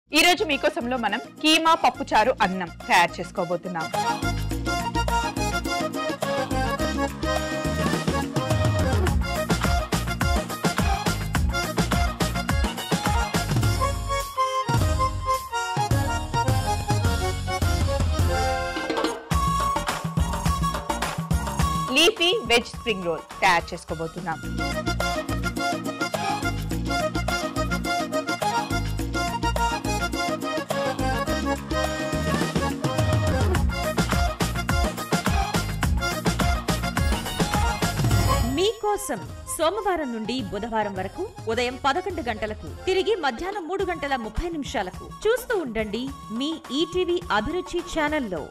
ఈ రోజు మీకోసంలో మనం కీమా పప్పుచారు అన్నం తయారు చేసుకోబోతున్నాం లీఫీ వెజ్ స్ప్రింగ్ రోల్ తయారు చేసుకోబోతున్నాం మీకోసం సోమవారం నుండి బుధవారం వరకు ఉదయం పదకొండు గంటలకు తిరిగి మధ్యాహ్నం మూడు గంటల ముప్పై నిమిషాలకు చూస్తూ ఉండండి మీ ఈటీవీ అభిరుచి ఛానల్లో